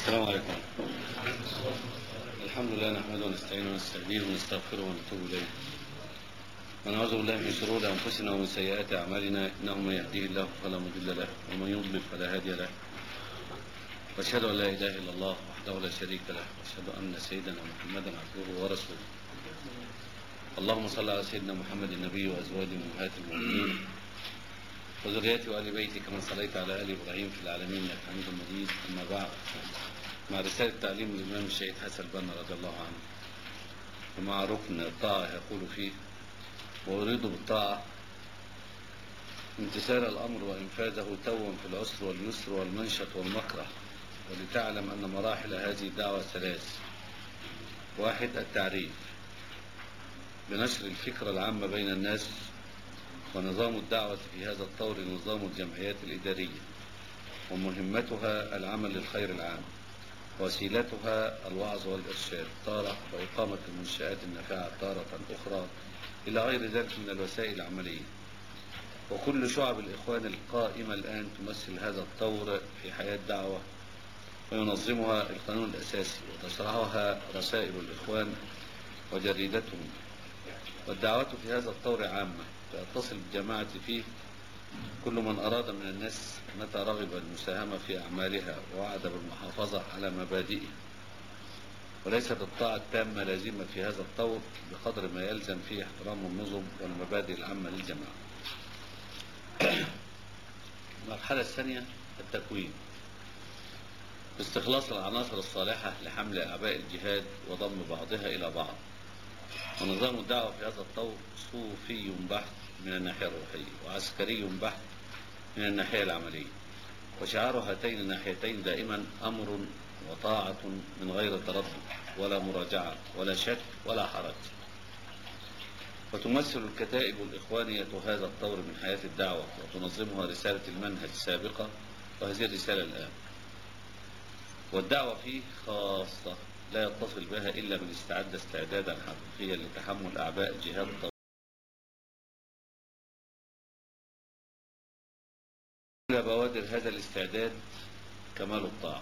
السلام عليكم الحمد لله نحمده ونستعينه ونستهديه ونستغفره ونتوب إليه ونعوذ بالله من شرور أنفسنا ومن سيئات أعمالنا إنه من يهديه الله فلا مضل له ومن يضلل فلا هادي له وأشهد أن لا إله إلا الله وحده لا شريك له وأشهد أن سيدنا محمدا عبده ورسوله اللهم صل على سيدنا محمد النبي وأزواجه أمهات المؤمنين وذريته وآل بيته كما صليت على آل إبراهيم في العالمين إنك حميد مجيد أما بعد مع رسالة تعليم الإمام الشهيد حسن البنا رضي الله عنه ومع ركن الطاعة يقول فيه وأريد بالطاعة امتثال الأمر وإنفاذه توا في العسر واليسر والمنشط والمكره ولتعلم أن مراحل هذه الدعوة ثلاث واحد التعريف بنشر الفكرة العامة بين الناس ونظام الدعوة في هذا الطور نظام الجمعيات الإدارية ومهمتها العمل للخير العام وسيلتها الوعظ والإرشاد تارة وإقامة المنشآت النافعة تارة أخرى إلى غير ذلك من الوسائل العملية وكل شعب الإخوان القائمة الآن تمثل هذا الطور في حياة دعوة وينظمها القانون الأساسي وتشرحها رسائل الإخوان وجريدتهم والدعوة في هذا الطور عامة فيتصل بالجماعة فيه كل من أراد من الناس متى رغب المساهمة في أعمالها ووعد بالمحافظة على مبادئه وليست الطاعة التامة لازمة في هذا الطور بقدر ما يلزم فيه احترام النظم والمبادئ العامة للجماعة المرحلة الثانية التكوين باستخلاص العناصر الصالحة لحمل أعباء الجهاد وضم بعضها إلى بعض ونظام الدعوة في هذا الطور صوفي بحت من الناحية الروحية وعسكري بحت من الناحية العملية وشعار هاتين الناحيتين دائما أمر وطاعة من غير تردد ولا مراجعة ولا شك ولا حرج وتمثل الكتائب الإخوانية هذا الطور من حياة الدعوة وتنظمها رسالة المنهج السابقة وهذه الرسالة الآن والدعوة فيه خاصة لا يتصل بها إلا من استعد استعدادا حقيقيا لتحمل أعباء الجهاد الطويل إلى بوادر هذا الاستعداد كمال الطاعة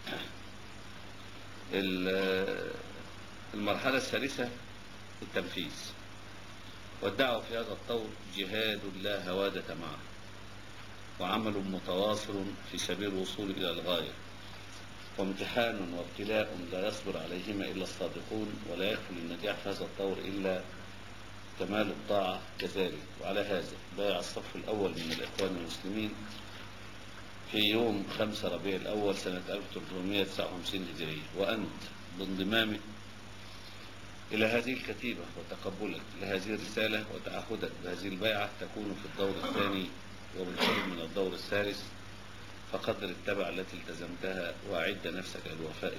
المرحلة الثالثة التنفيذ والدعوة في هذا الطور جهاد لا هوادة معه وعمل متواصل في سبيل الوصول إلى الغاية وامتحان وابتلاء لا يصبر عليهما إلا الصادقون ولا يكفل النجاح في هذا الطور إلا كمال الطاعة كذلك وعلى هذا بايع الصف الأول من الإخوان المسلمين في يوم 5 ربيع الأول سنة 1359 هجرية وأنت بانضمامك إلى هذه الكتيبة وتقبلك لهذه الرسالة وتعهدك بهذه البيعة تكون في الدور الثاني وبالقرب من الدور الثالث فقدر التبع التي التزمتها وأعد نفسك للوفاء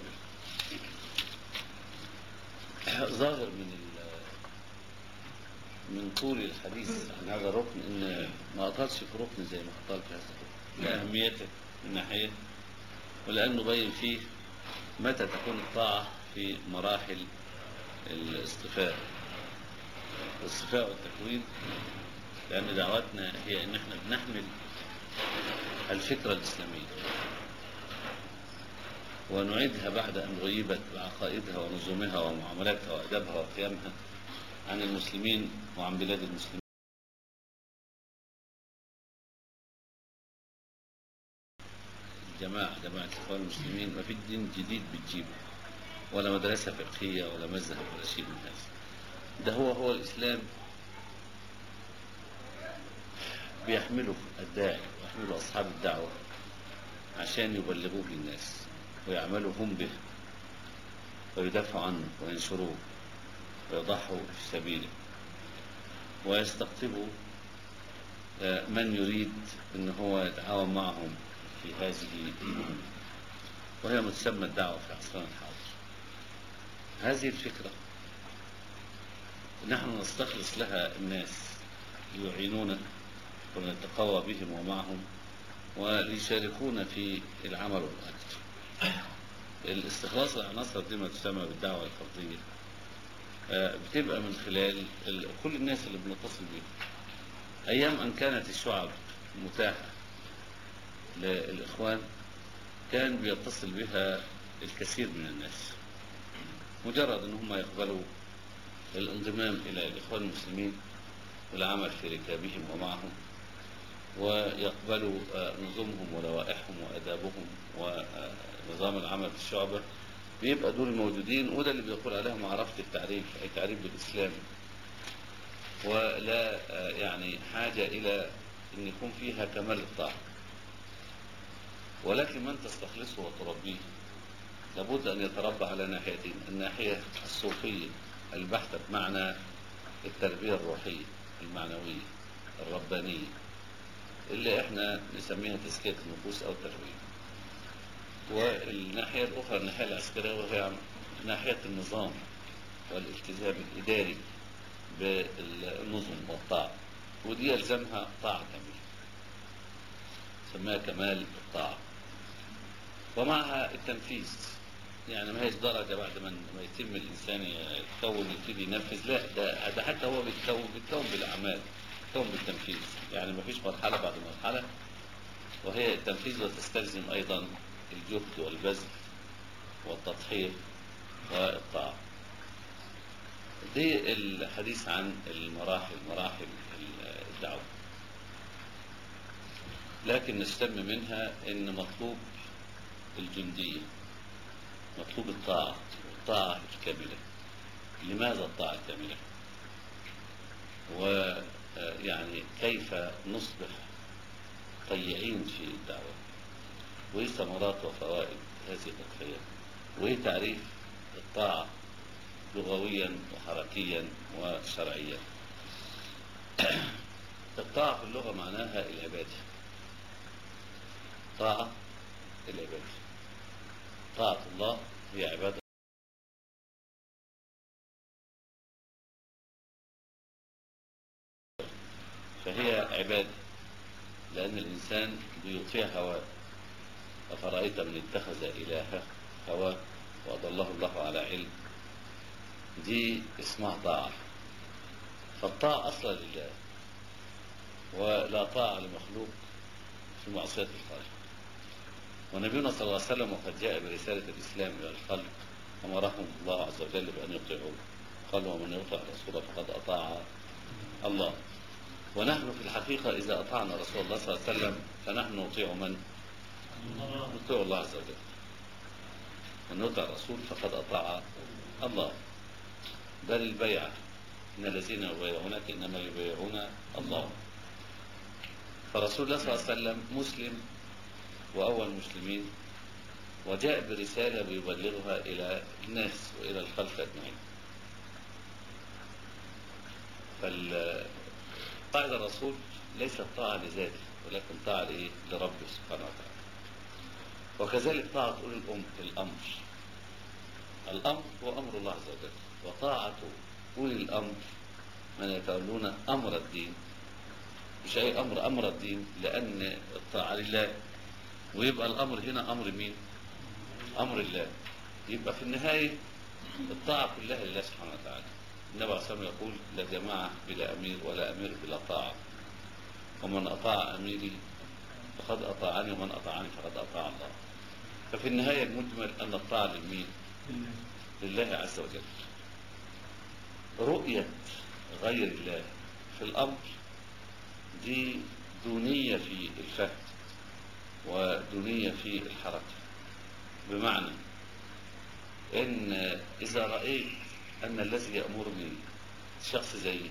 بها ظاهر من من طول الحديث عن هذا الركن ان ما اطالش في ركن زي ما اطال في هذا الركن لاهميته من ناحيه ولانه بين فيه متى تكون الطاعه في مراحل الاصطفاء الاصطفاء والتكوين لان دعوتنا هي ان احنا بنحمل الفكره الاسلاميه ونعيدها بعد ان غيبت بعقائدها ونظمها ومعاملاتها وادابها وقيمها عن المسلمين وعن بلاد المسلمين جماعة جماعة إخوان المسلمين ما في دين جديد بتجيبه ولا مدرسة فقهية ولا مذهب ولا شيء من هذا ده هو هو الإسلام بيحمله الداعي ويحمله أصحاب الدعوة عشان يبلغوه للناس ويعملوا هم به ويدافعوا عنه وينشروه ويضحوا في سبيله ويستقطبوا من يريد ان هو يتعاون معهم في هذه المهمة وهي متسمى الدعوة في عصرنا الحاضر هذه الفكرة نحن نستخلص لها الناس ليعينونا ونتقوى بهم ومعهم وليشاركونا في العمل والأجر الاستخلاص العناصر دي ما تسمى بالدعوة الفردية بتبقى من خلال كل الناس اللي بنتصل بيهم أيام أن كانت الشعب متاحة للإخوان كان بيتصل بها الكثير من الناس مجرد ان هم يقبلوا الانضمام الى الاخوان المسلمين والعمل في ركابهم ومعهم ويقبلوا آه، نظامهم ولوائحهم وادابهم ونظام العمل في الشعبه بيبقى دول موجودين وده اللي بيقول عليها معرفه التعريف اي تعريف بالاسلام ولا آه، يعني حاجه الى ان يكون فيها كمال الطاعه ولكن من تستخلصه وتربيه لابد أن يتربى على ناحيتين الناحية الصوفية البحتة بمعنى التربية الروحية المعنوية الربانية اللي احنا نسميها تزكية النفوس أو تربية والناحية الأخرى الناحية العسكرية وهي ناحية النظام والالتزام الإداري بالنظم والطاعة ودي يلزمها طاعة كاملة سماها كمال الطاعة ومعها التنفيذ يعني ما هيش درجة بعد ما ما يتم الإنسان يتكون يبتدي ينفذ لا ده, ده حتى هو بيتكون بيتكون بالأعمال بيتكون بالتنفيذ يعني ما فيش مرحلة بعد مرحلة وهي التنفيذ وتستلزم أيضا الجهد والبذل والتضحية والطاعة دي الحديث عن المراحل مراحل الدعوة لكن نستم منها ان مطلوب الجندية مطلوب الطاعة الطاعة الكاملة لماذا الطاعة الكاملة ويعني كيف نصبح طيعين في الدعوة وايه ثمرات وفوائد هذه التضحية وايه تعريف الطاعة لغويا وحركيا وشرعيا الطاعة في اللغة معناها العبادة طاعة العبادة طاعة الله هي عبادة فهي عبادة لأن الإنسان بيطيع هواه أفرأيت من اتخذ إلهه هواه وأضله الله على علم دي اسمها طاعة فالطاعة أصلا لله ولا طاعة لمخلوق في معصية الخالق ونبينا صلى الله عليه وسلم وقد جاء برسالة الإسلام إلى الخلق أمرهم الله عز وجل بأن يطيعوه قال ومن يطع الرسول فقد أطاع الله ونحن في الحقيقة إذا أطعنا رسول الله صلى الله عليه وسلم فنحن نطيع من؟ نطيع الله عز وجل من يطع الرسول فقد أطاع الله بل البيعة إن الذين يبايعونك إنما يبايعون الله فرسول الله صلى الله عليه وسلم مسلم وأول المسلمين وجاء برسالة بيبلغها إلى الناس وإلى الخلق أجمعين فقاعدة الرسول ليست طاعة لذاته ولكن طاعة لإيه؟ لربه سبحانه وتعالى وكذلك طاعة أولي الأم الأمر الأمر هو أمر الله عز وجل وطاعة أولي الأمر من يتولون أمر الدين مش أي أمر أمر الدين لأن الطاعة لله ويبقى الأمر هنا أمر مين أمر الله يبقى في النهاية الطاعة كلها لله سبحانه وتعالى النبي عليه الصلاة والسلام يقول لا جماعة بلا أمير ولا أمير بلا طاعة ومن أطاع أميري فقد أطاعني ومن أطاعني فقد أطاع الله ففي النهاية المجمل أن الطاعة لمين لله عز وجل رؤية غير الله في الأمر دي دونية في الفهم ودونية في الحركة بمعنى ان اذا رأيت ان الذي يأمرني شخص زيي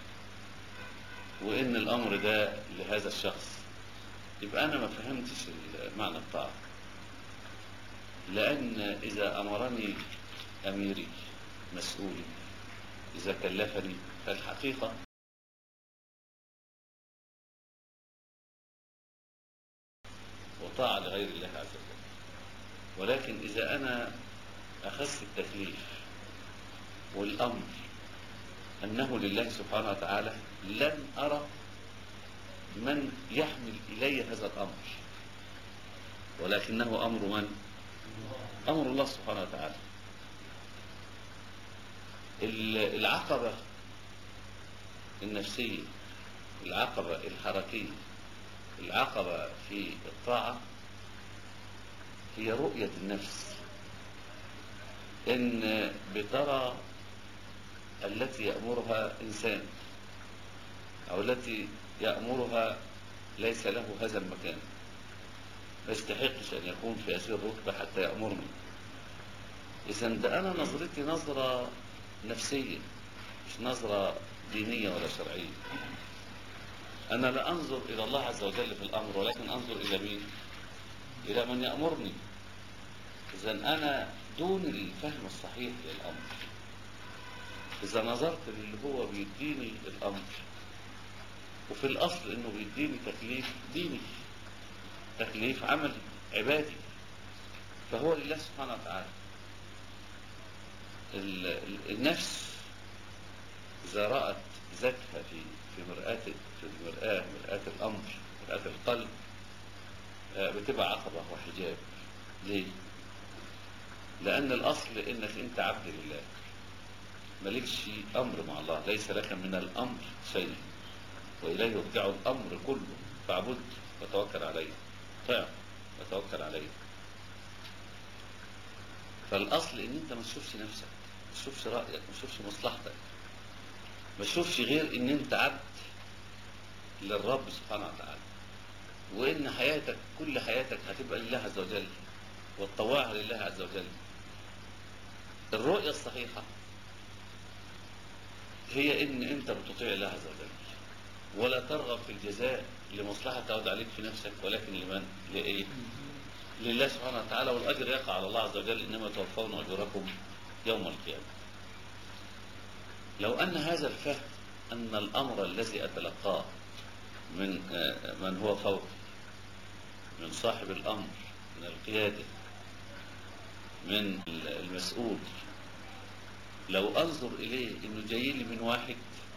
وان الامر ده لهذا الشخص يبقى انا ما فهمتش معنى الطاعة لان اذا امرني اميري مسؤولي اذا كلفني فالحقيقة وطاعة لغير الله عز وجل ولكن إذا أنا أخذت التكليف والأمر أنه لله سبحانه وتعالى لن أرى من يحمل إلي هذا الأمر ولكنه أمر من؟ أمر الله سبحانه وتعالى العقبة النفسية العقبة الحركية العقبة في الطاعة هي رؤية النفس إن بترى التي يأمرها إنسان أو التي يأمرها ليس له هذا المكان ما يستحقش أن يكون في هذه الرتبة حتى يأمرني إذا ده أنا نظرتي نظرة نفسية مش نظرة دينية ولا شرعية أنا لا أنظر إلى الله عز وجل في الأمر ولكن أنظر إلى مين إلى من يأمرني إذا أنا دون الفهم الصحيح للأمر إذا نظرت للي هو بيديني الأمر وفي الأصل إنه بيديني تكليف ديني تكليف عملي عبادي فهو لله سبحانه وتعالى ال- ال- النفس إذا رأت ذاتها في في مرآة في المرآة مرآة الأمر مرآة القلب آه، بتبقى عقبة وحجاب ليه؟ لأن الأصل إنك أنت عبد لله مالكش أمر مع الله ليس لك من الأمر شيء وإليه يرجع الأمر كله فاعبد وتوكل عليه طع وتوكل عليه فالأصل إن أنت ما تشوفش نفسك ما تشوفش رأيك ما تشوفش مصلحتك ما تشوفش غير إن أنت عبد للرب سبحانه وتعالى وإن حياتك كل حياتك هتبقى لله عز وجل والطواعة لله عز وجل الرؤية الصحيحة هي إن أنت بتطيع الله عز وجل ولا ترغب في الجزاء لمصلحة تعود عليك في نفسك ولكن لمن؟ لإيه؟ لله سبحانه وتعالى والأجر يقع على الله عز وجل إنما توفون أجوركم يوم القيامة لو أن هذا الفهم أن الأمر الذي أتلقاه من آه، من هو فوق من صاحب الأمر من القيادة من المسؤول لو أنظر إليه إنه جاي لي من واحد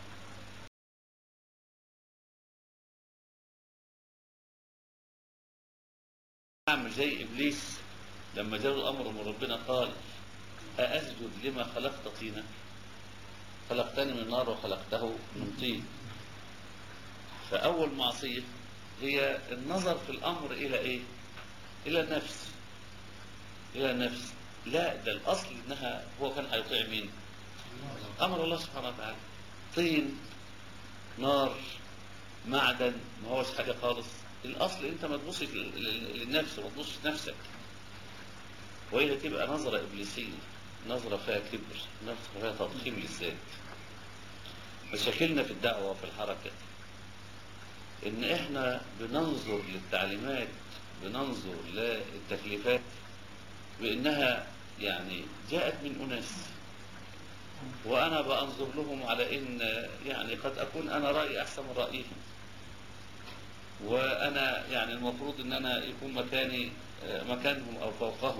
أعمل زي إبليس لما جاء الأمر من ربنا قال أأسجد لما خلقت طينا خلقتني من نار وخلقته من طين فأول معصية هي النظر في الأمر إلى إيه؟ إلى النفس إلى النفس لا ده الأصل إنها هو كان هيطيع مين؟ أمر الله سبحانه وتعالى طين نار معدن ما هوش حاجة خالص الأصل أنت ما تبصش لل- لل- للنفس ما تبصش نفسك وهي تبقى نظرة إبليسية نظرة فيها كبر نظرة فيها تضخيم للذات مشاكلنا في الدعوة وفي الحركة إن إحنا بننظر للتعليمات بننظر للتكليفات بأنها يعني جاءت من أناس وأنا بأنظر لهم على إن يعني قد أكون أنا رأيي أحسن من رأيهم وأنا يعني المفروض إن أنا يكون مكاني آه، مكانهم أو فوقهم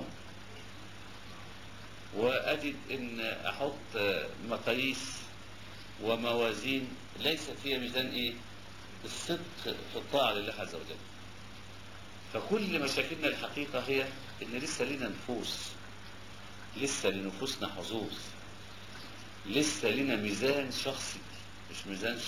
وأجد إن أحط آه، مقاييس وموازين ليست هي ميزان إيه؟ الصدق في الطاعة لله عز وجل فكل مشاكلنا الحقيقة هي إن لسه لنا نفوس لسه لنفوسنا حظوظ لسه لنا ميزان شخصي مش ميزان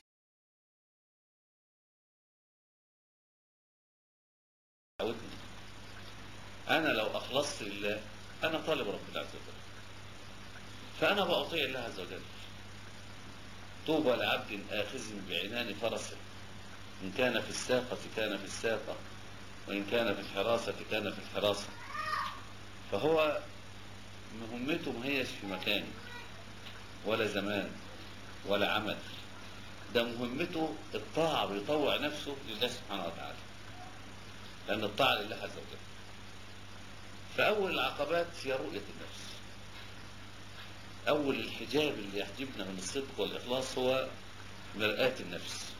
دعوتنا أنا لو أخلصت لله أنا طالب ربنا عز وجل فأنا بأطيع الله عز وجل طوبى لعبد آخذ بعنان فرسه إن كان في الساقة كان في الساقة وإن كان في الحراسة كان في الحراسة فهو مهمته ما هيش في مكان ولا زمان ولا عمل ده مهمته الطاعة بيطوع نفسه لله سبحانه وتعالى لأن الطاعة لله عز وجل فأول العقبات هي رؤية النفس أول الحجاب اللي يحجبنا من الصدق والإخلاص هو مرآة النفس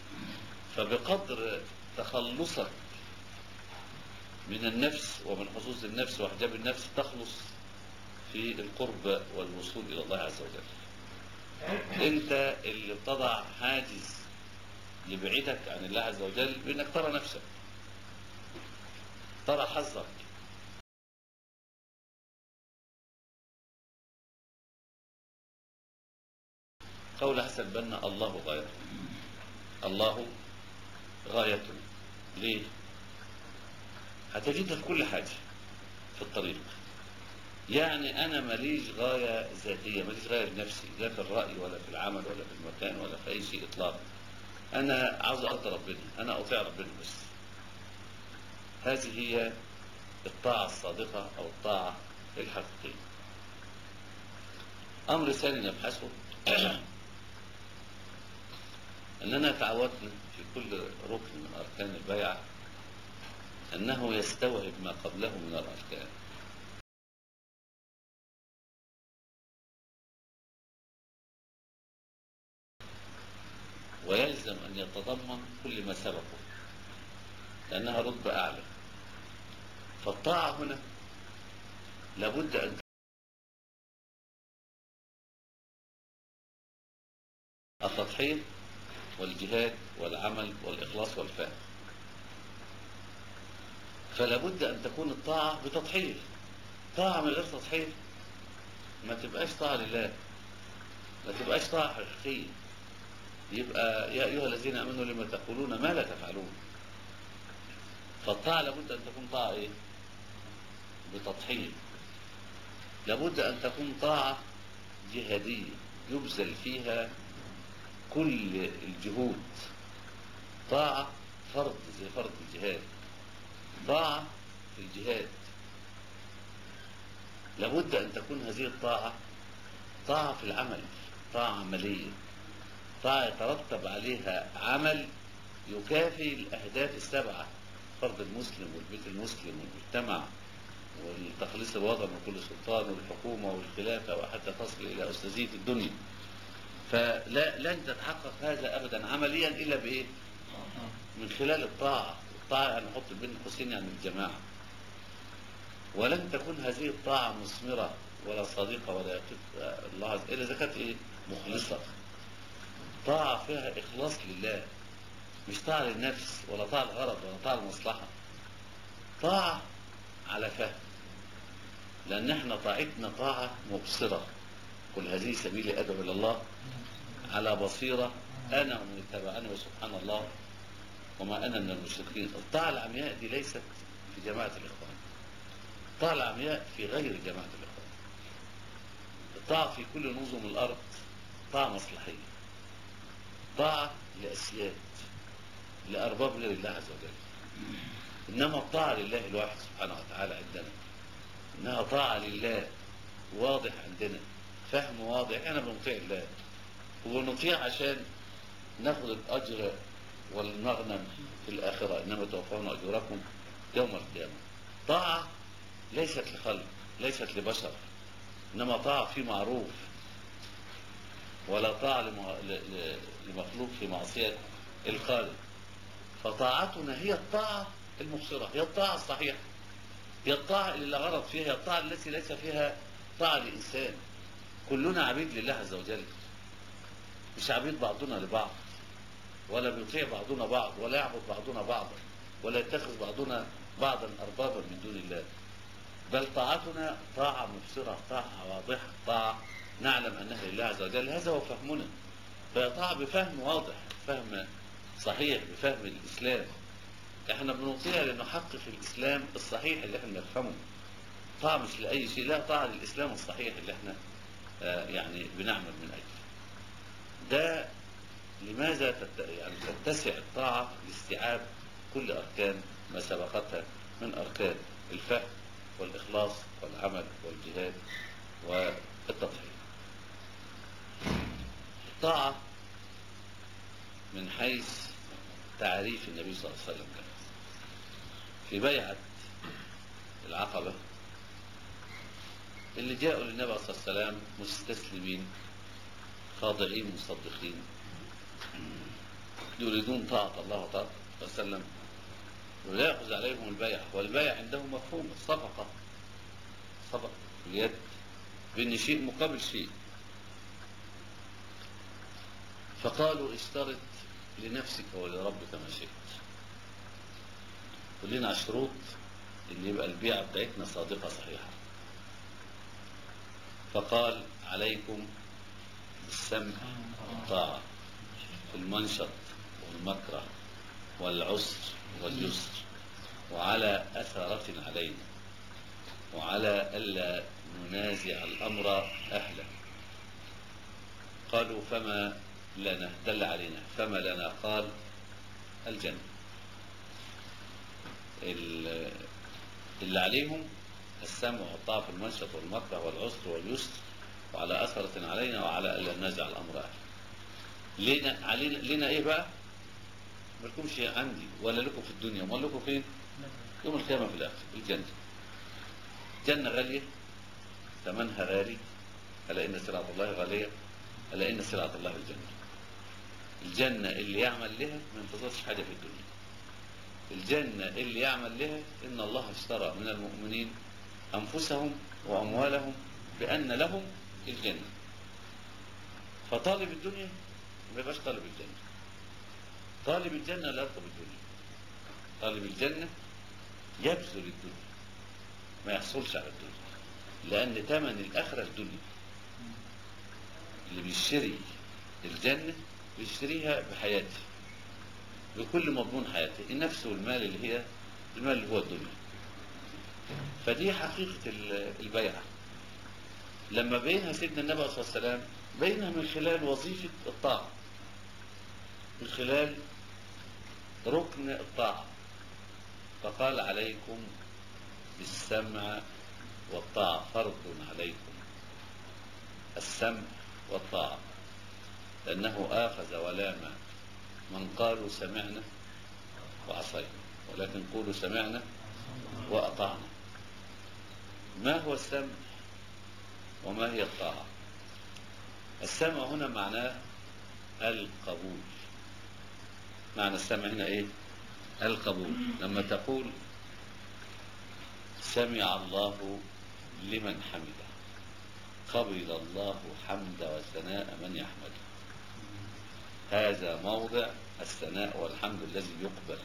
فبقدر تخلصك من النفس ومن حظوظ النفس وحجاب النفس تخلص في القرب والوصول إلى الله عز وجل أنت اللي بتضع حاجز يبعدك عن الله عز وجل بأنك ترى نفسك ترى حظك قول حسن البنا الله غايته الله غايته ليه هتجدها في كل حاجة في الطريق يعني أنا ماليش غاية ذاتية ماليش غاية لنفسي لا في الرأي ولا في العمل ولا في المكان ولا في أي شيء إطلاقا أنا عاوز أرضى ربنا أنا أطيع ربنا بس هذه هي الطاعة الصادقة أو الطاعة الحقيقية أمر ثاني نبحثه أننا تعودنا في كل ركن من أركان البيعة أنه يستوعب ما قبله من الأركان ويلزم أن يتضمن كل ما سبقه لأنها رتبة أعلى فالطاعة هنا لابد أن التضحية والجهاد والعمل والإخلاص والفهم فلا بد أن تكون الطاعة بتضحية طاعة من غير تضحية ما تبقاش طاعة لله ما تبقاش طاعة حقيقية يبقى يا أيها الذين آمنوا لما تقولون ما لا تفعلون فالطاعة لابد أن تكون طاعة إيه؟ بتضحية لابد أن تكون طاعة جهادية يبذل فيها كل الجهود طاعة فرض زي فرض الجهاد طاعة في الجهاد لابد أن تكون هذه الطاعة طاعة في العمل طاعة عملية طاعة يترتب عليها عمل يكافي الأهداف السبعة فرض المسلم والبيت المسلم والمجتمع والتخليص الوطن من كل سلطان والحكومة والخلافة وحتى تصل إلى أستاذية الدنيا فلا لن تتحقق هذا أبدا عمليا إلا بإيه؟ من خلال الطاعة الطاعة يعني نحط بين قوسين يعني الجماعة ولن تكون هذه الطاعة مثمرة ولا صادقة ولا يقف الله عز إلا إذا كانت إيه؟ مخلصة طاعة فيها إخلاص لله مش طاعة للنفس ولا طاعة الغرض ولا طاعة المصلحة طاعة على فهم لأن احنا طاعتنا طاعة مبصرة قل هذه سبيلي أدعو إلى الله على بصيرة أنا ومن اتبعني وسبحان الله وما أنا من المشركين الطاعة العمياء دي ليست في جماعة الإخوان الطاعة العمياء في غير جماعة الإخوان الطاعة في كل نظم الأرض طاعة مصلحية طاعة لأسياد لأرباب غير الله عز وجل إنما الطاعة لله الواحد سبحانه وتعالى عندنا إنها طاعة لله واضح عندنا فهم واضح احنا بنطيع الله ونطيع عشان ناخد الأجر والمغنم في الآخرة إنما توفون أجوركم يوم القيامة طاعة ليست لخلق ليست لبشر إنما طاعة في معروف ولا طاعة لمخلوق في معصية الخالق فطاعتنا هي الطاعة المبصرة هي الطاعة الصحيحة هي الطاعة اللي لا غرض فيها هي الطاعة التي ليس فيها طاعة لإنسان كلنا عبيد لله عز وجل مش عبيد بعضنا لبعض ولا بيطيع بعضنا بعض ولا يعبد بعضنا بعضا ولا يتخذ بعضنا بعضا أربابا من دون الله بل طاعتنا طاعة مبصرة طاعة واضحة طاعة نعلم أنها لله عز وجل هذا هو فهمنا فهي طاعة بفهم واضح فهم صحيح بفهم الإسلام احنا بنطيع لنحقق الإسلام الصحيح اللي احنا نفهمه طاعة مش لأي شيء لا طاعة للإسلام الصحيح اللي احنا آه يعني بنعمل من أجله ده لماذا تت... يعني تتسع الطاعة لاستيعاب كل أركان ما سبقتها من أركان الفهم والإخلاص والعمل والجهاد والتضحية الطاعة من حيث تعريف النبي صلى الله عليه وسلم كان في بيعة العقبة اللي جاءوا للنبي صلى الله عليه وسلم مستسلمين خاضعين مصدقين يريدون طاعة الله وطاعة وسلم ولا يأخذ عليهم البيع والبيع عندهم مفهوم الصفقة صفقة اليد بأن شيء مقابل شيء فقالوا اشترط لنفسك ولربك ما شئت كلنا شروط اللي يبقى البيعة بتاعتنا صادقة صحيحة فقال عليكم بالسمع والطاعة في المنشط والمكره والعسر واليسر وعلى أثرة علينا وعلى ألا ننازع الأمر أهله قالوا فما لنا دل علينا فما لنا قال الجنة ال- اللي عليهم السمع والطاعة في المنشط والمكره والعسر واليسر وعلى أثرة علينا وعلى ألا ننازع الأمر أهله لنا علينا لنا إيه بقى؟ ما لكمش عندي ولا لكم في الدنيا ولا لكم فين؟ يوم القيامة في الآخر الجنة جنة غالية ثمنها غالي ألا إن سلعة الله غالية ألا إن سلعة الله الجنة الجنة اللي يعمل لها ما ينتظرش حاجة في الدنيا الجنة اللي يعمل لها إن الله اشترى من المؤمنين أنفسهم وأموالهم بأن لهم الجنة فطالب الدنيا ما يبقاش طالب الجنة طالب الجنة لا يطلب الدنيا طالب الجنة يبذل الدنيا ما يحصلش على الدنيا لأن ثمن الآخرة الدنيا اللي بيشتري الجنة بيشتريها بحياته بكل مضمون حياته النفس والمال اللي هي المال اللي هو الدنيا فدي حقيقة ال- البيعة لما بينها سيدنا النبي صلى الله عليه وسلم بينها من خلال وظيفة الطاعة من خلال ركن الطاعة فقال عليكم بالسمع والطاعة فرض عليكم السمع والطاعة لأنه آخذ ولام من قالوا سمعنا وعصينا ولكن قولوا سمعنا وأطعنا ما هو السمع وما هي الطاعة السمع هنا معناه القبول معنى السمع هنا ايه القبول لما تقول سمع الله لمن حمده قبل الله حمد وثناء من يحمده هذا موضع الثناء والحمد الذي يقبل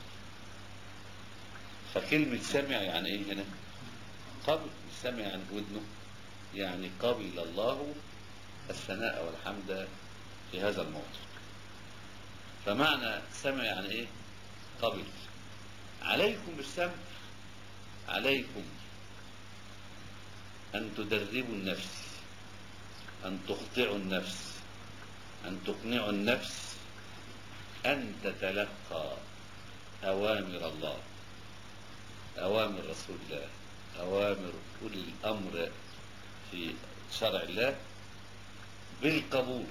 فكلمة سمع يعني ايه هنا قبل سمع يعني ودنه يعني قبل الله الثناء والحمد في هذا الموضع فمعنى سمع يعني ايه قبل عليكم بالسمع عليكم أن تدربوا النفس أن تخطئوا النفس أن تقنعوا النفس أن تتلقى أوامر الله أوامر رسول الله أوامر أولي الأمر في شرع الله بالقبول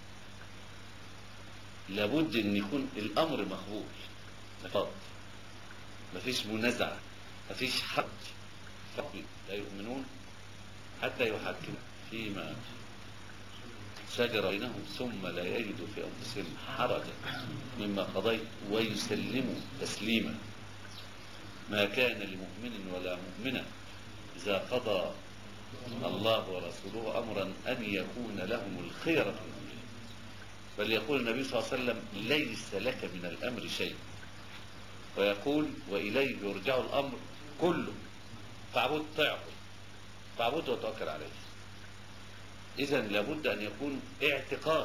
لابد أن يكون الأمر مقبول فقط مفيش منازعة مفيش حق فقط لا يؤمنون حتى يحكموا فيما شجر بينهم ثم لا يجدوا في أنفسهم حرجا مما قضيت ويسلموا تسليما ما كان لمؤمن ولا مؤمنة إذا قضى الله ورسوله أمرا أن يكون لهم الخيرة من أمرهم بل يقول النبي صلى الله عليه وسلم ليس لك من الأمر شيء ويقول وإليه يرجع الأمر كله فاعبد تعبد فاعبد وتوكل عليه إذا لابد أن يكون اعتقاد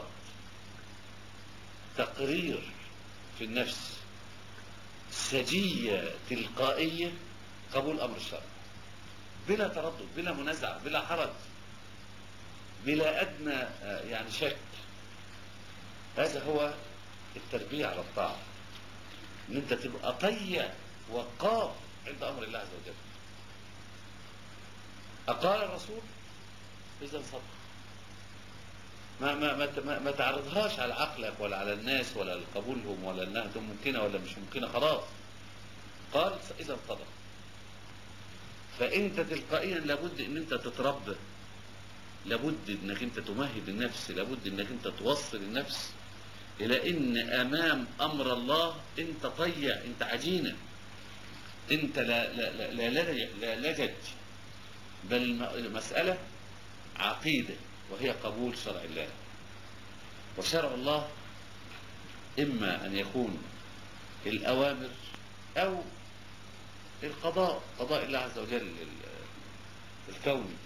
تقرير في النفس سجية تلقائية قبول أمر الشرع بلا تردد بلا منازعة بلا حرج بلا أدنى آه، يعني شك هذا هو التربية على الطاعة ان انت تبقى طيع وقاف عند امر الله عز وجل اقال الرسول اذا صدق ما ما ما ما, ما تعرضهاش على عقلك ولا على الناس ولا لقبولهم ولا انها ممكنه ولا مش ممكنه خلاص قال اذا صدق فانت تلقائيا لابد ان انت تتربى لابد انك انت تمهد النفس لابد انك انت توصل النفس الى ان امام امر الله انت طيع انت عجينه انت لا لا لا لا, لا, لا لجج بل المساله عقيده وهي قبول شرع الله وشرع الله اما ان يكون الاوامر او القضاء قضاء الله عز وجل الكوني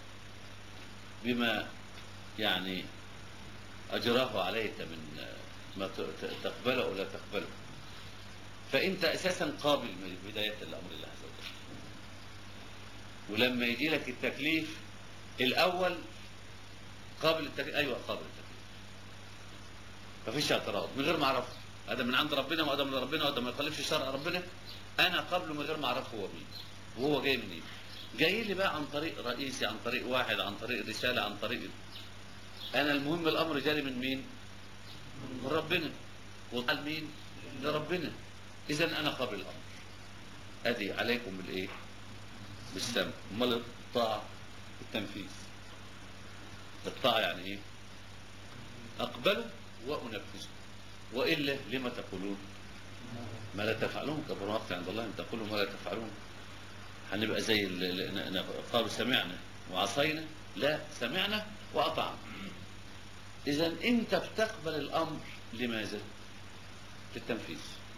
بما يعني أجراه عليك من ما تقبله أو لا تقبله فأنت أساسا قابل من بداية الأمر الله عز وجل ولما يجي لك التكليف الاول قابل التكليف ايوه قابل التكليف مفيش اعتراض من غير ما اعرفه هذا من عند ربنا وهذا من ربنا وهذا ما يخالفش شرع ربنا انا قبله من غير ما اعرفه هو مين وهو جاي منين جاي لي بقى عن طريق رئيسي عن طريق واحد عن طريق رساله عن طريق انا المهم الامر جالي من مين من ربنا وقال مين لربنا اذا انا قابل الامر ادي عليكم بالايه بالسمع امال الطاعه التنفيذ الطاعه يعني ايه اقبله وانفذه والا لما تقولون ما لا تفعلون كبر وقت عند الله ان تقولوا ما لا تفعلون هنبقى زي ال- ال- ن- قالوا سمعنا وعصينا لا سمعنا واطعنا اذا انت بتقبل الامر لماذا للتنفيذ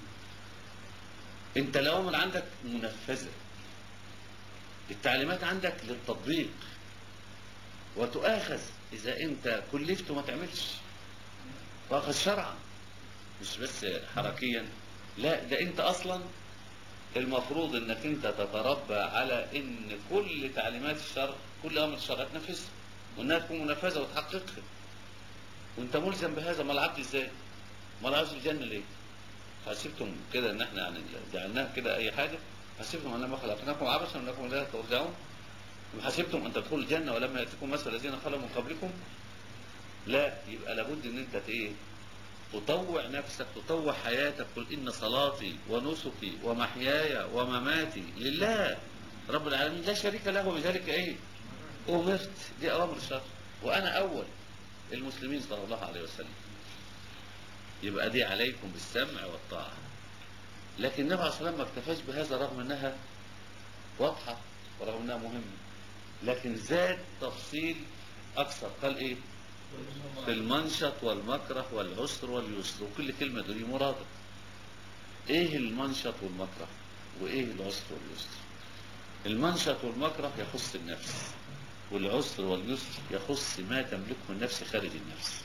انت الاوامر عندك منفذه التعليمات عندك للتطبيق وتؤاخذ اذا انت كلفت وما تعملش واخذ شرعا مش بس حركيا لا ده انت اصلا المفروض انك انت تتربى على ان كل تعليمات الشرع كل امر الشرع تنفذها وانها تكون منفذه وتحققها وانت ملزم بهذا ما العبد ازاي؟ ما العبد الجنه ليه؟ حسبتم كده ان احنا يعني جعلناها كده اي حاجه حسبتم انما خلقناكم عبثا وانكم لا ترجعون حسبتم ان تدخلوا الجنه ولما ياتكم مثل الذين خلوا من قبلكم لا يبقى لابد ان انت ايه تطوع نفسك تطوع حياتك قل ان صلاتي ونسكي ومحياي ومماتي لله رب العالمين لا شريك له وبذلك ايه امرت دي اوامر الشرع وانا اول المسلمين صلى الله عليه وسلم يبقى دي عليكم بالسمع والطاعه لكن النبي عليه الصلاه والسلام ما اكتفاش بهذا رغم انها واضحه ورغم انها مهمه لكن زاد تفصيل اكثر قال ايه في المنشط والمكره والعسر واليسر وكل كلمة دول مرادة ايه المنشط والمكره وايه العسر واليسر المنشط والمكره يخص النفس والعسر واليسر يخص ما تملكه النفس خارج النفس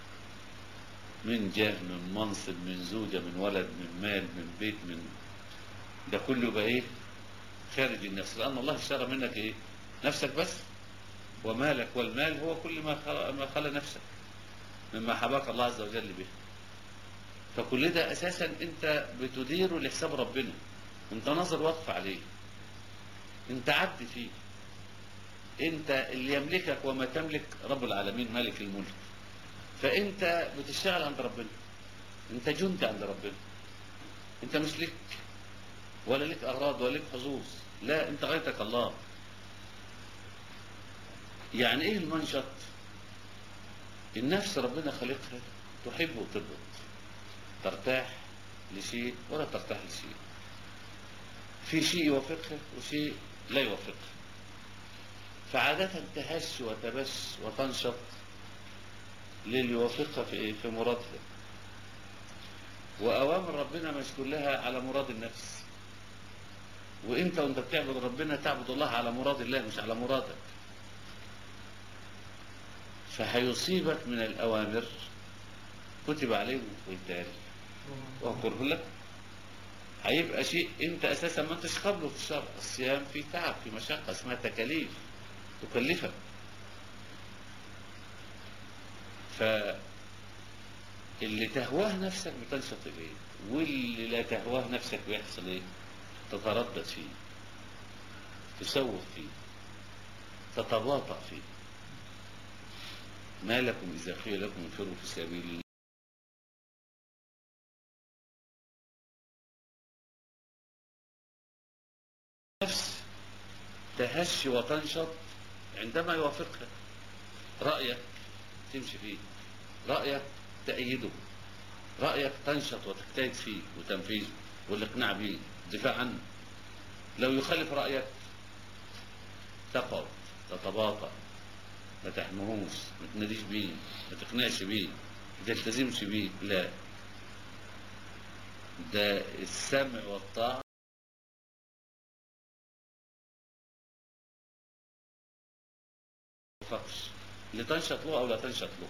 من جاه من منصب من زوجة من ولد من مال من بيت من ده كله يبقى ايه خارج النفس لأن الله اشترى منك ايه نفسك بس ومالك والمال هو كل ما خلق, ما خلق نفسك مما حباك الله عز وجل به فكل ده اساسا انت بتديره لحساب ربنا انت نظر وقف عليه انت عبد فيه انت اللي يملكك وما تملك رب العالمين مالك الملك فانت بتشتغل عند ربنا انت جندي عند ربنا انت مش لك ولا لك اغراض ولا لك حظوظ لا انت غايتك الله يعني ايه المنشط النفس ربنا خلقها تحب وتبغض ترتاح لشيء ولا ترتاح لشيء في شيء يوافقها وشيء لا يوافقها فعادة تهش وتبش وتنشط للي يوافقها في ايه في مرادها واوامر ربنا مش كلها على مراد النفس وانت وانت بتعبد ربنا تعبد الله على مراد الله مش على مرادك فهيصيبك من الأوامر كتب عليه ويتال وأكره لك هيبقى شيء انت اساسا ما انتش قبله في الشرع الصيام فيه تعب في مشقة اسمها تكاليف تكلفك ف اللي تهواه نفسك بتنشط اليه واللي لا تهواه نفسك بيحصل ايه تتردد فيه تسوف فيه تتباطأ فيه ما لكم إذا قيل لكم انفروا في سبيل الله نفس تهش وتنشط عندما يوافقها رأيك تمشي فيه رأيك تأيده رأيك تنشط وتجتهد فيه وتنفيذه والإقناع به الدفاع عنه لو يخالف رأيك تقعد تتباطأ ما تحمهوش ما تناديش بيه ما تقنعش بيه ما تلتزمش بيه لا ده السمع والطاعة فقش لتنشط له أو لا تنشط له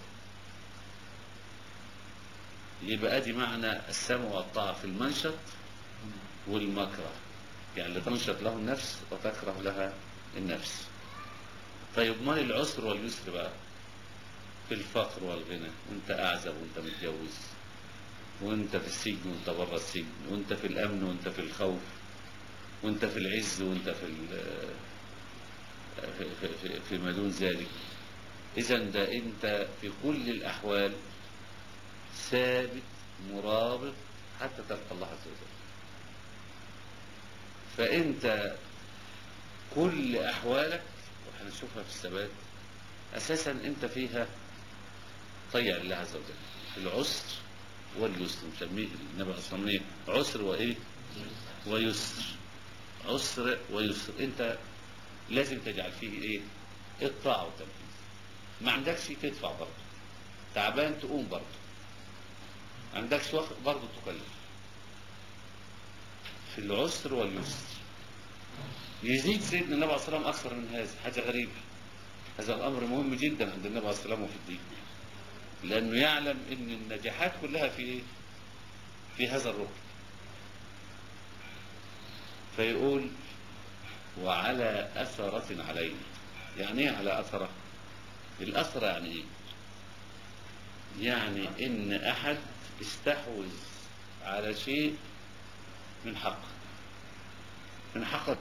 يبقى ادي معنى السمع والطاعة في المنشط والمكره يعني لتنشط له النفس وتكره لها النفس طيب ما العسر واليسر بقى في الفقر والغنى وانت اعزب وانت متجوز وانت في السجن وانت بره السجن وانت في الامن وانت في الخوف وانت في العز وانت في ال- في, في, في, في ما دون ذلك اذا ده انت في كل الاحوال ثابت مرابط حتى تلقى الله عز وجل فانت كل احوالك وهنشوفها في الثبات اساسا انت فيها طيع الله عز وجل العسر واليسر نسميه النبي اصلا ايه عسر وايه ويسر عسر ويسر انت لازم تجعل فيه ايه الطاعه والتنفيذ ما عندكش تدفع برضه تعبان تقوم برضه ما عندكش وقت برضه تكلف في العسر واليسر يزيد سيدنا النبي عليه الصلاه والسلام اكثر من هذا حاجه غريبه هذا الامر مهم جدا عند النبي عليه الصلاه والسلام وفي الدين لانه يعلم ان النجاحات كلها في ايه في هذا الركن فيقول وعلى أثرة علينا يعني ايه على أثرة الأثرة يعني ايه يعني ان احد استحوذ على شيء من حقك من حقك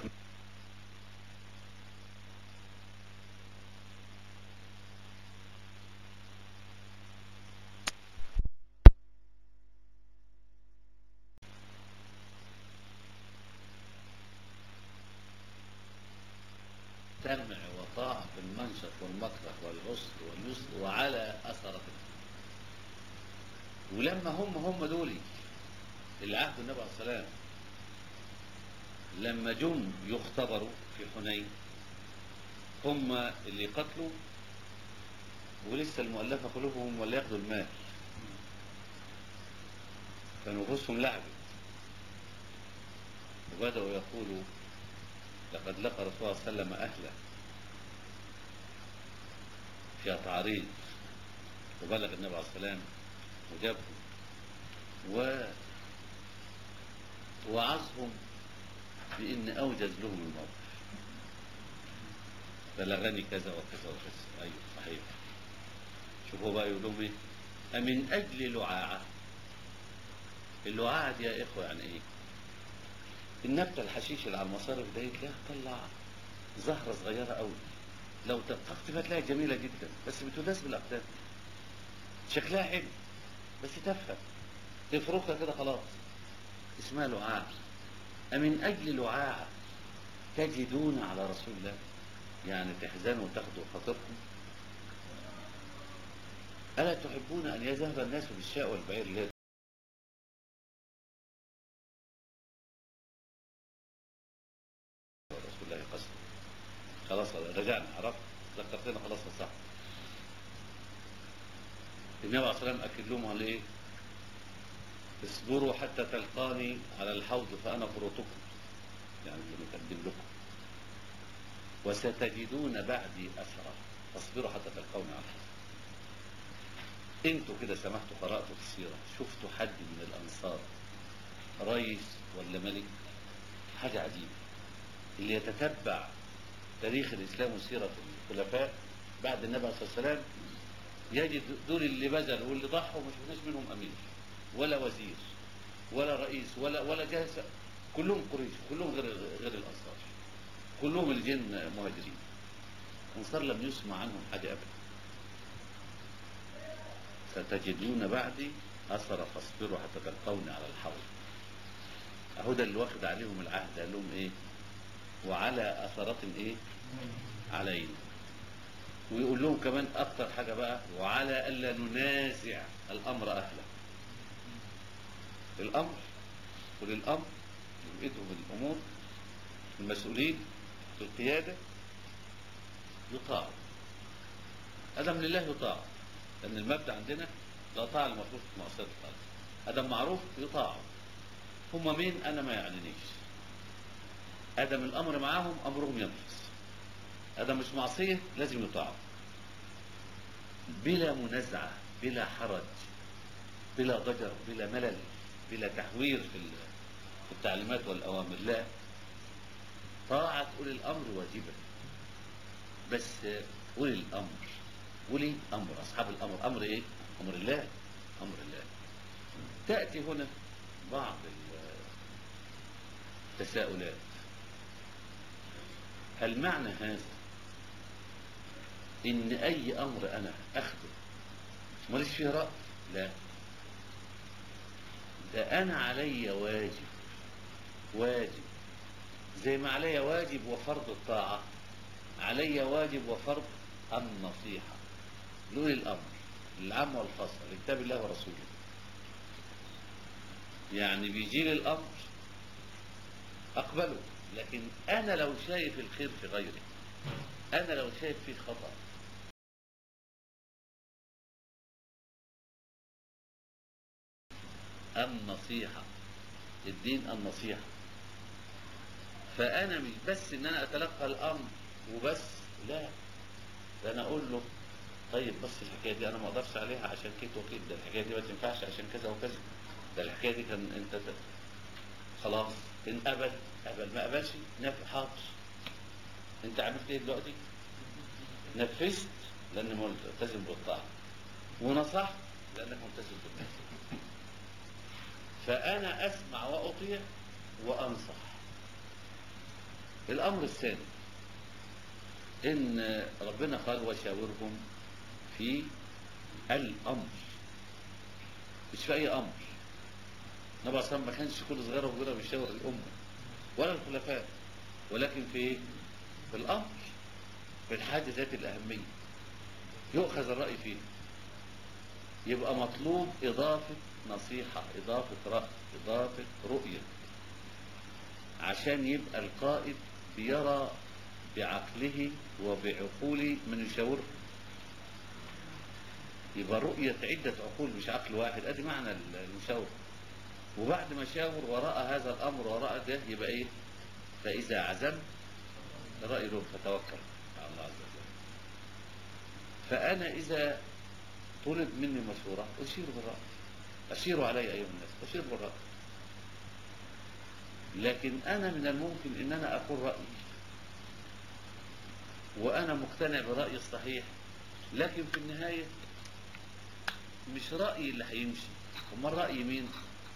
سمع وطاعة في المنشط والمكره والعسر واليسر وعلى أثرة ولما هم هم دول اللي عهد النبي عليه السلام لما جم يختبروا في حنين هم اللي قتلوا ولسه المؤلفة قلوبهم ولا ياخدوا المال فنفوسهم لعبت وبدأوا يقولوا لقد لقى رسول الله صلى الله عليه وسلم أهله فيها تعريض وبلغ النبي عليه السلام وجابهم و وعظهم بأن أوجز لهم الموقف بلغني كذا وكذا وكذا أيوه صحيح شوفوا بقى يقول لهم إيه أمن أجل لعاعة اللعاعة دي يا إخوة يعني إيه النبتة الحشيش اللي على المصارف دي تلاقيها تطلع زهرة صغيرة قوي لو دققت فيها تلاقيها جميلة جدا بس بتناسب الأقدام شكلها حلو بس تافهة تفركها كده خلاص اسمها لعاع أمن أجل لعاعة تجدون على رسول الله يعني تحزنوا وتاخدوا خاطركم ألا تحبون أن يذهب الناس بالشاء والبعير اللي هي رسول الله قسم خلاص رجعنا عرفت ذكرتنا خلاص صح النبي عليه الصلاه والسلام اكد لهم على ايه؟ اصبروا حتى تلقاني على الحوض فانا فرطكم يعني بنقدم لكم وستجدون بعدي اثرا فاصبروا حتى تلقوني على الحوض انتوا كده سمحتوا قراتوا في السيره شفتوا حد من الانصار رئيس ولا ملك حاجه عجيبه اللي يتتبع تاريخ الإسلام وسيرة الخلفاء بعد النبي عليه الصلاة والسلام يجد دول اللي بذلوا واللي ضحوا ما شفناش منهم أمير ولا وزير ولا رئيس ولا ولا جهاز كلهم قريش كلهم غير غير الأنصار كلهم الجن مهاجرين الأنصار لم يسمع عنهم حاجة أبدا ستجدون بعدي أثر فاصبروا حتى تلقوني على الحوض أهو ده اللي واخد عليهم العهد قال لهم إيه وعلى أثرة إيه علينا ويقول لهم كمان أكتر حاجة بقى وعلى ألا ننازع الأمر أهله الأمر وللأمر يبقدهم الأمور المسؤولين في القيادة يطاعوا أدم لله يطاع لأن المبدأ عندنا لا طاعة المفروض في معصية الخالق أدم معروف يطاعوا هم مين أنا ما يعنينيش ادم الامر معاهم امرهم ينفذ ادم مش معصيه لازم يطاعوا بلا منازعه بلا حرج بلا ضجر بلا ملل بلا تحوير في في التعليمات والاوامر لا طاعه اولي الامر واجبه بس أولي الأمر أولي أمر أصحاب الأمر أمر إيه؟ أمر الله أمر الله تأتي هنا بعض التساؤلات هل معنى هذا إن أي أمر أنا أخذه ماليش فيه رأي لا ده أنا علي واجب واجب زي ما علي واجب وفرض الطاعة علي واجب وفرض النصيحة لأولي الأمر العام والخاصة لكتاب الله ورسوله يعني بيجي لي الأمر أقبله لكن أنا لو شايف الخير في غيري أنا لو شايف فيه خطأ النصيحة الدين النصيحة فأنا مش بس إن أنا أتلقى الأمر وبس لا ده أنا أقول له طيب بس الحكاية دي أنا ما أقدرش عليها عشان كده وكده ده الحكاية دي ما تنفعش عشان كذا وكذا ده الحكاية دي كان أنت ت- خلاص إن قبل قبل ما قبلش نفي حاضر أنت عملت إيه دلوقتي؟ نفذت لأني ملتزم بالطاعة ونصحت لأنك ملتزم بالنصيحة فأنا أسمع وأطيع وأنصح الأمر الثاني إن ربنا قال وشاورهم في الأمر مش في أي أمر النبي صلى الله عليه وسلم ما كانش كل صغيرة وكبيرة بيشاور الأمة ولا الخلفاء ولكن في إيه؟ في الأمر في الحاجة ذات الأهمية يؤخذ الرأي فيه يبقى مطلوب إضافة نصيحة إضافة رأي إضافة رؤية عشان يبقى القائد بيرى بعقله وبعقوله من يشاوره يبقى رؤية عدة عقول مش عقل واحد ادي معنى المشاور وبعد ما شاور وراء هذا الامر وراء ده يبقى ايه فاذا عزمت رأي له فتوكل على الله عز وجل فانا اذا طلب مني مشورة اشير بالرأي اشيروا علي ايها الناس اشير بالرأي لكن انا من الممكن ان انا اقول رأيي وانا مقتنع برأيي الصحيح لكن في النهاية مش رأيي اللي هيمشي امال رأي مين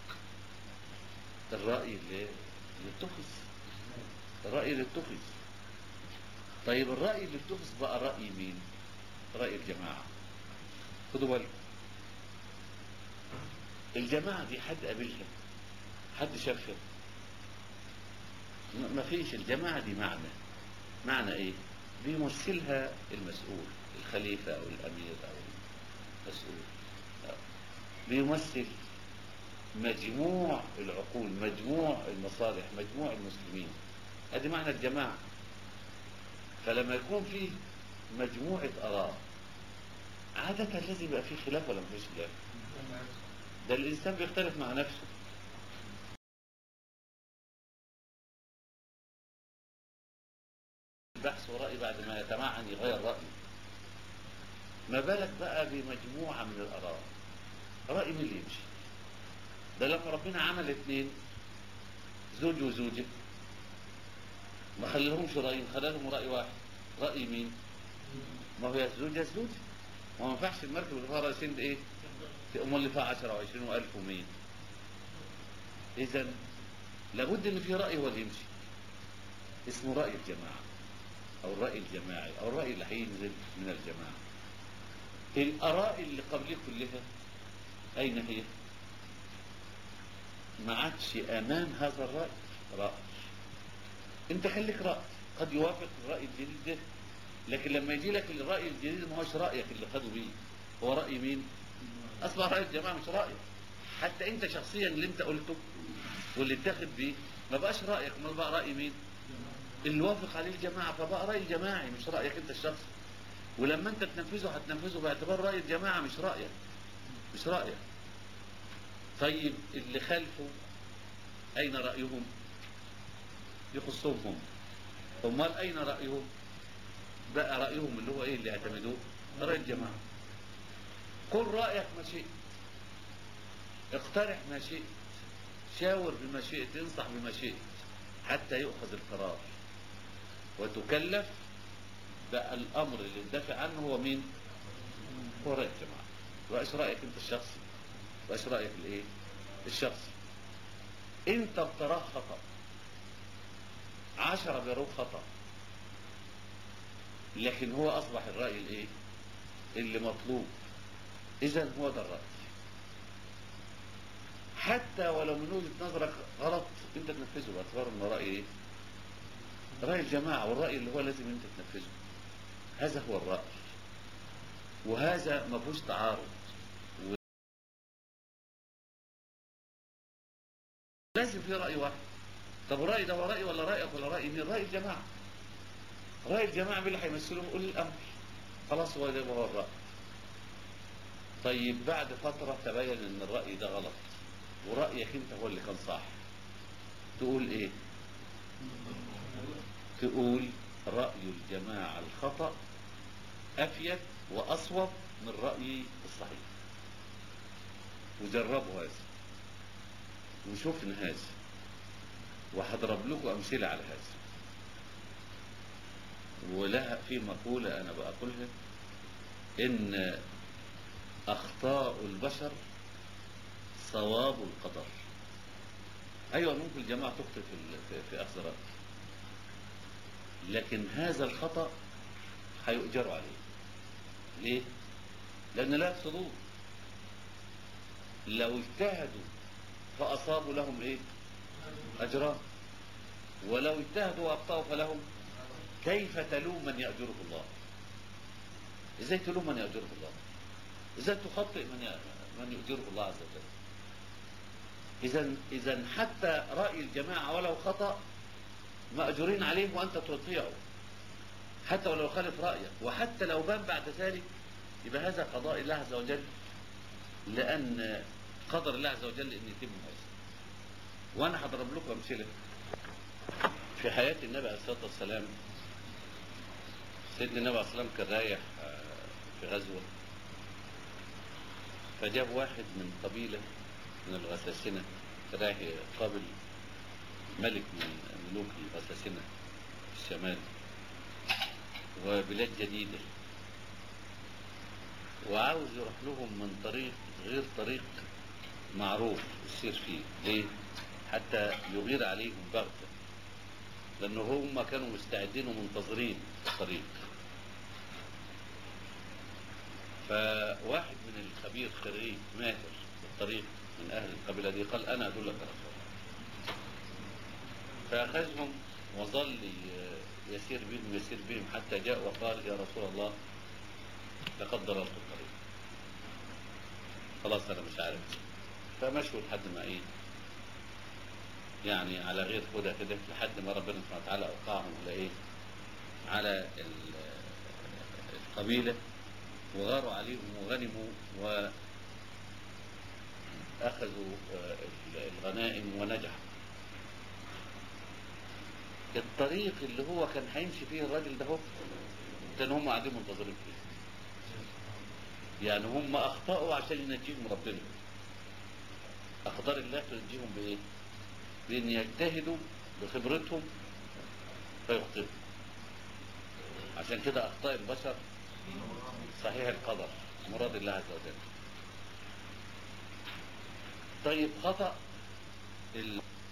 الرأي اللي اللي اتخذ الرأي اللي اتخذ طيب الرأي اللي اتخذ بقى رأي مين رأي الجماعة خدوا بالكم الجماعة دي حد قابلها حد شافها ما فيش الجماعة دي معنى معنى ايه بيمثلها المسؤول الخليفة او الامير او المسؤول بيمثل مجموع العقول مجموع المصالح مجموع المسلمين ادي معنى الجماعة فلما يكون فيه مجموعة آراء عادة لازم يبقى فيه خلاف ولا مفيش خلاف ده الإنسان بيختلف مع نفسه بحث ورأي بعد ما يتمعن يغير رأيه ما بالك بقى بمجموعة من الآراء رأي مين اللي يمشي ده لما ربنا عمل اثنين زوج وزوجة ما خليهمش رأي خلى لهم رأي واحد رأي مين ما هو يا زوج يا زوج ما ينفعش المركب اللي فيها رأسين ايه امال اللي فيها 10 و20 و1000 ومين اذا لابد ان في رأي هو اللي يمشي اسمه رأي الجماعة او الرأي الجماعي او الرأي اللي هينزل من الجماعة الآراء اللي قبليه كلها أين هي؟ ما عادش أمام هذا الرأي رأي أنت خليك رأي قد يوافق الرأي الجديد ده لكن لما يجي لك الرأي الجديد ما هوش رأيك اللي خدوا بيه هو رأي مين؟ أصبح رأي الجماعة مش رأيك حتى أنت شخصيا اللي أنت قلته واللي اتاخد بيه ما بقاش رأيك ما بقى رأي مين؟ اللي وافق عليه الجماعة فبقى رأي جماعي مش رأيك أنت الشخصي ولما انت تنفذه هتنفذه باعتبار رأي الجماعة مش رأيك مش رأيك طيب اللي خلفه أين رأيهم يخصهم هم امال أين رأيهم بقى رأيهم اللي هو إيه اللي اعتمدوه رأي الجماعة قل رأيك ما شئت اقترح ما شئت شاور بما شئت انصح بما شئت حتى يؤخذ القرار وتكلف بقى الامر اللي ندافع عنه هو مين هو راي الجماعه وايش رايك انت الشخصي وايش رايك الايه الشخصي انت بتراه خطا عشرة بيروه خطا لكن هو اصبح الراي الايه اللي مطلوب اذا هو ده الراي حتى ولو من وجهه نظرك غلط انت تنفذه باعتبار انه راي ايه راي الجماعه والراي اللي هو لازم انت تنفذه هذا هو الراي وهذا ما فيهوش تعارض و... لازم في راي واحد طب الراي ده هو راي ولا رايك ولا راي مين راي الجماعه راي الجماعه مين اللي هيمثلهم اولي الامر خلاص هو ده هو الراي طيب بعد فتره تبين ان الراي ده غلط ورأيك انت هو اللي كان صح تقول ايه تقول رأي الجماعة الخطأ أفيد وأصوب من رأيي الصحيح وجربوا هذا وشوفنا هذا وهضرب لكم أمثلة على هذا ولها في مقولة أنا بقولها إن أخطاء البشر صواب القدر ايوه ممكن الجماعه تخطئ في في, في اخذ راي لكن هذا الخطا هيؤجروا عليه ليه لان لا يقصدون لو اجتهدوا فاصابوا لهم ايه اجران ولو اجتهدوا واخطاوا فلهم كيف تلوم من ياجره الله ازاي تلوم من ياجره الله ازاي تخطئ من من يؤجره الله عز وجل إذا إذا حتى رأي الجماعة ولو خطأ مأجورين عليه وأنت تطيعه حتى ولو خالف رأيك وحتى لو بان بعد ذلك يبقى هذا قضاء الله عز وجل لأن قدر الله عز وجل أن يتم هذا وأنا هضرب لكم أمثلة في حياة النبي عليه الصلاة والسلام سيدنا النبي عليه الصلاة والسلام كان رايح في غزوة فجاب واحد من قبيلة من الغساسنة رايح يقابل ملك من ملوك الغساسنة في الشمال وبلاد جديدة وعاوز يروح لهم من طريق غير طريق معروف يسير فيه ليه؟ حتى يغير عليهم بغتة لأنه هم كانوا مستعدين ومنتظرين الطريق فواحد من الخبير خريج ماهر في الطريق من أهل القبيلة دي قال أنا أدلك على الصلاة فأخذهم وظل يسير بهم يسير بهم حتى جاء وقال يا رسول الله لقد ضررت الطريق خلاص أنا مش عارف فمشوا لحد ما إيه يعني على غير هدى كده لحد ما ربنا سبحانه وتعالى أوقعهم على إيه على القبيلة وغاروا عليهم وغنموا و أخذوا الغنائم ونجحوا الطريق اللي هو كان هيمشي فيه الراجل ده هو كان هم قاعدين منتظرين فيه يعني هم أخطأوا عشان ينجيهم ربنا أقدار الله تنجيهم بإيه؟ بأن يجتهدوا بخبرتهم فيخطئوا عشان كده أخطاء البشر صحيح القدر مراد الله عز وجل طيب خطأ